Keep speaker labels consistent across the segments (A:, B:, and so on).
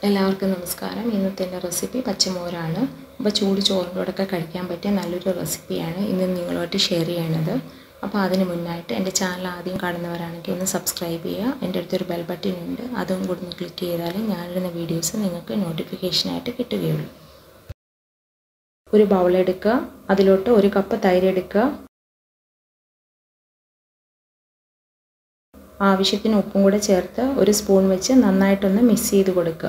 A: എല്ലാവർക്കും നമസ്കാരം ഇന്നത്തെ എൻ്റെ റെസിപ്പി പച്ചമോരാണ് അപ്പോൾ ചൂട് ചോറിനോടൊക്കെ കഴിക്കാൻ പറ്റിയ നല്ലൊരു റെസിപ്പിയാണ് ഇന്ന് നിങ്ങളുമായിട്ട് ഷെയർ ചെയ്യണത് അപ്പോൾ അതിന് മുന്നായിട്ട് എൻ്റെ ചാനൽ ആദ്യം കാണുന്നവരാണെങ്കിൽ ഒന്ന് സബ്സ്ക്രൈബ് ചെയ്യുക എൻ്റെ അടുത്തൊരു ബെൽ ബട്ടൺ ഉണ്ട് അതും കൂടി ഒന്ന് ക്ലിക്ക് ചെയ്താൽ ഞാനിടുന്ന വീഡിയോസ് നിങ്ങൾക്ക് നോട്ടിഫിക്കേഷനായിട്ട് കിട്ടുകയുള്ളൂ ഒരു ബൗൾ എടുക്കുക അതിലോട്ട് ഒരു കപ്പ് തൈര് എടുക്കുക ആവശ്യത്തിന് ഉപ്പും കൂടെ ചേർത്ത് ഒരു സ്പൂൺ വെച്ച് നന്നായിട്ടൊന്ന് മിക്സ് ചെയ്ത് കൊടുക്കുക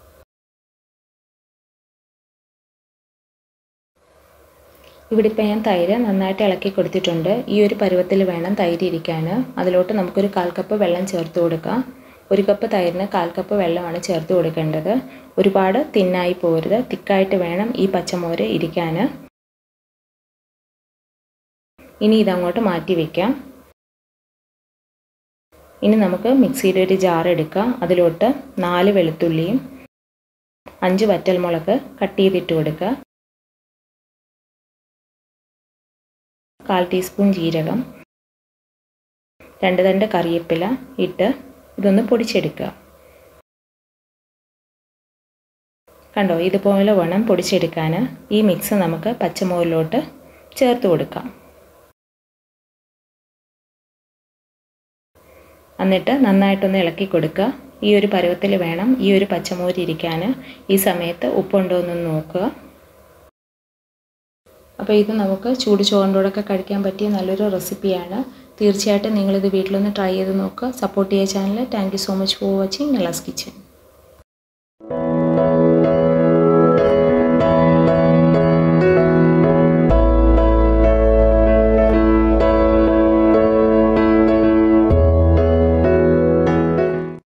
A: ഇവിടെ ഇപ്പം ഞാൻ തൈര് നന്നായിട്ട് ഇളക്കി കൊടുത്തിട്ടുണ്ട് ഈ ഒരു പരുവത്തിൽ വേണം തൈര് ഇരിക്കാൻ അതിലോട്ട് നമുക്കൊരു കാൽ കപ്പ് വെള്ളം ചേർത്ത് കൊടുക്കാം ഒരു കപ്പ് തൈരിന് കാൽ കപ്പ് വെള്ളമാണ് ചേർത്ത് കൊടുക്കേണ്ടത് ഒരുപാട് തിന്നായി പോരുത് തിക്കായിട്ട് വേണം ഈ പച്ചമോര് ഇരിക്കാൻ ഇനി ഇതങ്ങോട്ട് മാറ്റി വയ്ക്കാം ഇനി നമുക്ക് മിക്സിയുടെ ഒരു ജാർ എടുക്കാം അതിലോട്ട് നാല് വെളുത്തുള്ളിയും അഞ്ച് വറ്റൽമുളക് കട്ട് ചെയ്തിട്ട് കൊടുക്കുക കാൽ ടീസ്പൂൺ ജീരകം രണ്ട് തണ്ട് കറിവേപ്പില ഇട്ട് ഇതൊന്ന് പൊടിച്ചെടുക്കുക കണ്ടോ ഇതുപോലെ വേണം പൊടിച്ചെടുക്കാൻ ഈ മിക്സ് നമുക്ക് പച്ചമോരിലോട്ട് ചേർത്ത് കൊടുക്കാം എന്നിട്ട് നന്നായിട്ടൊന്ന് ഇളക്കി കൊടുക്കുക ഈ ഒരു പരുവത്തിൽ വേണം ഈ ഒരു പച്ചമോര് ഇരിക്കാൻ ഈ സമയത്ത് ഉപ്പുണ്ടോ എന്ന് നോക്കുക അപ്പോൾ ഇത് നമുക്ക് ചൂട് ചോറിൻ്റെ കഴിക്കാൻ പറ്റിയ നല്ലൊരു റെസിപ്പിയാണ് തീർച്ചയായിട്ടും നിങ്ങളിത് വീട്ടിലൊന്ന് ട്രൈ ചെയ്ത് നോക്കുക സപ്പോർട്ട് ചെയ്യുക channel thank you so much for watching Nela's kitchen